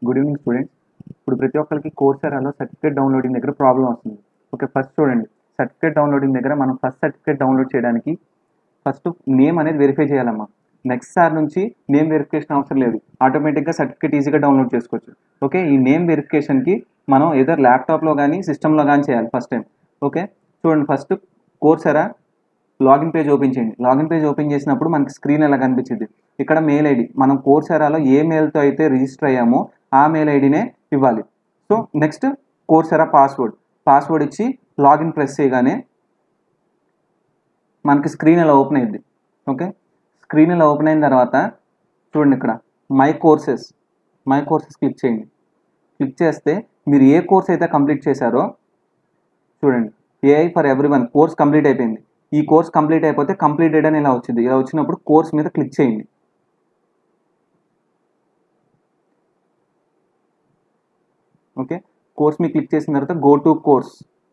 good evening students ఇప్పుడు ప్రతి ఒక్కరికి కోర్సెరాలో సర్టిఫికేట్ డౌన్లోడింగ్ దగ్గర ప్రాబ్లం వస్తుంది ఓకే ఫస్ట్ చూడండి సర్టిఫికేట్ డౌన్లోడింగ్ దగ్గర మనం ఫస్ట్ సర్టిఫికేట్ డౌన్లోడ్ చేయడానికి ఫస్ట్ నేమ్ అనేది వెరిఫై చేయాలమ్మా నెక్స్ట్ సార్ నుంచి నేమ్ వెరిఫికేషన్ అవసరం లేదు ఆటోమేటిక్గా సర్టిఫికేట్ ఈజీగా డౌన్లోడ్ చేసుకోవచ్చు ఓకే ఈ నేమ్ వెరిఫికేషన్కి మనం ఏదో ల్యాప్టాప్లో కానీ సిస్టంలో కానీ చేయాలి ఫస్ట్ టైం ఓకే చూడండి first Coursera login page open చేయండి లాగిన్ పేజ్ ఓపెన్ చేసినప్పుడు మనకి స్క్రీన్ ఎలా కనిపించింది ఇక్కడ మెయిల్ ఐడి మనం కోర్సెరాలో ఏ మెయిల్తో అయితే రిజిస్టర్ అయ్యామో ఆ మెయిల్ ఐడినే ఇవ్వాలి so next Coursera password password ఇచ్చి లాగిన్ ప్రెస్ చేయగానే మనకి స్క్రీన్ ఇలా ఓపెన్ అయింది ఓకే స్క్రీన్ ఇలా ఓపెన్ అయిన తర్వాత చూడండి ఇక్కడ my courses my courses click చేయండి క్లిక్ చేస్తే మీరు ఏ కోర్స్ అయితే కంప్లీట్ చేశారో చూడండి AI for everyone course complete అయిపోయింది ఈ కోర్స్ కంప్లీట్ అయిపోతే కంప్లీటెడ్ అని ఇలా వచ్చింది ఇలా వచ్చినప్పుడు కోర్స్ మీద క్లిక్ చేయండి ఓకే కోర్స్ మీద క్లిక్ చేసిన తర్వాత గో టు కోర్స్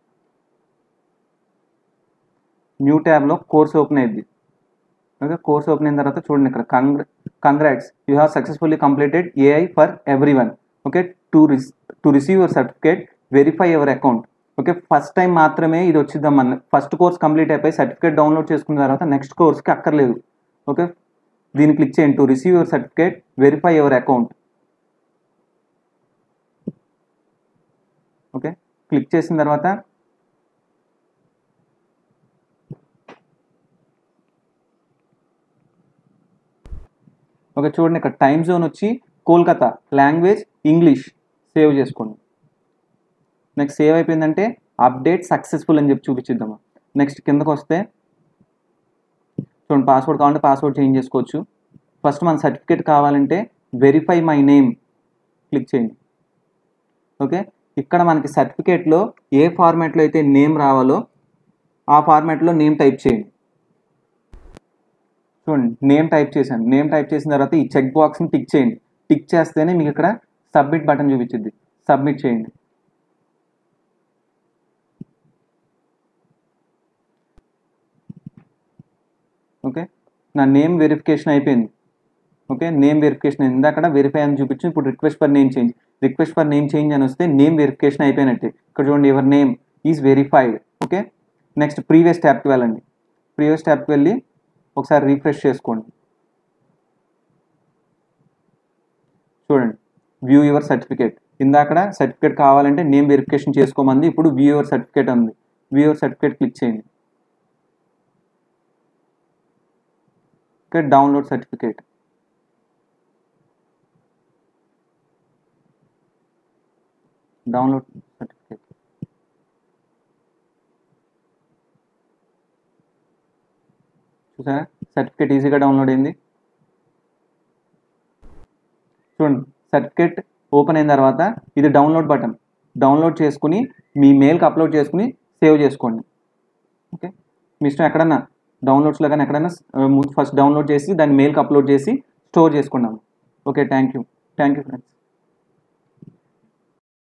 న్యూ ట్యాబ్లో కోర్స్ ఓపెన్ అయ్యింది ఓకే కోర్స్ ఓపెన్ అయిన తర్వాత చూడండి ఇక్కడ కంగ్ర congrats you have successfully completed AI for everyone okay to రిస్ to receive your certificate verify your account okay first time మాత్రమే ఇది వచ్చిద్దామన్న ఫస్ట్ కోర్స్ కంప్లీట్ అయిపోయి సర్టిఫికేట్ డౌన్లోడ్ చేసుకున్న తర్వాత నెక్స్ట్ కోర్స్కి అక్కర్లేదు ఓకే దీన్ని క్లిక్ చేయండి to receive your certificate verify your account okay click చేసిన తర్వాత ఓకే చూడండి ఇక్కడ టైం జోన్ వచ్చి కోల్కతా లాంగ్వేజ్ ఇంగ్లీష్ సేవ్ చేసుకోండి నెక్స్ట్ సేవ్ అయిపోయిందంటే అప్డేట్ సక్సెస్ఫుల్ అని చెప్పి చూపించిద్దాము నెక్స్ట్ కిందకు వస్తే చూడండి పాస్వర్డ్ కావాలంటే పాస్వర్డ్ చేంజ్ చేసుకోవచ్చు ఫస్ట్ మన సర్టిఫికేట్ కావాలంటే వెరిఫై మై నేమ్ క్లిక్ చేయండి ఓకే ఇక్కడ మనకి సర్టిఫికేట్లో ఏ ఫార్మాట్లో అయితే నేమ్ రావాలో ఆ ఫార్మాట్లో నేమ్ టైప్ చేయండి చూడండి నేమ్ టైప్ చేశాను నేమ్ టైప్ చేసిన తర్వాత ఈ చెక్ బాక్స్ని టిక్ చేయండి టిక్ చేస్తేనే మీకు ఇక్కడ సబ్మిట్ బటన్ చూపించింది సబ్మిట్ చేయండి ఓకే నా నేమ్ వెరిఫికేషన్ అయిపోయింది ఓకే నేమ్ వెరిఫికేషన్ అయింది అక్కడ వెరిఫై అని చూపించి ఇప్పుడు request for name change request for name change అని వస్తే నేమ్ వెరిఫికేషన్ అయిపోయినట్టే ఇక్కడ చూడండి your name is verified okay next previous ట్యాబ్కి వెళ్ళండి ప్రీవియస్ ట్యాబ్కి వెళ్ళి ఒకసారి రీఫ్రెష్ చేసుకోండి చూడండి వ్యూ యువర్ సర్టిఫికేట్ ఇందాకడ సర్టిఫికేట్ కావాలంటే నేమ్ వెరిఫికేషన్ చేసుకోమంది ఇప్పుడు వ్యూ యువర్ సర్టిఫికేట్ ఉంది వ్యూ యువర్ సర్టిఫికేట్ క్లిక్ చేయండి ఇక్కడ డౌన్లోడ్ సర్టిఫికేట్ డౌన్లోడ్ సర్టిఫికేట్ చూసారా సర్టిఫికేట్ ఈజీగా డౌన్లోడ్ అయింది చూడండి సర్టిఫికేట్ ఓపెన్ అయిన తర్వాత ఇది డౌన్లోడ్ బటన్ డౌన్లోడ్ చేసుకుని మీ మెయిల్కి అప్లోడ్ చేసుకుని సేవ్ చేసుకోండి ఓకే మీ ఇష్టం ఎక్కడన్నా డౌన్లోడ్స్లో కానీ ఎక్కడైనా ఫస్ట్ డౌన్లోడ్ చేసి దాన్ని మెయిల్కి అప్లోడ్ చేసి స్టోర్ చేసుకున్నాము okay thank you thank you friends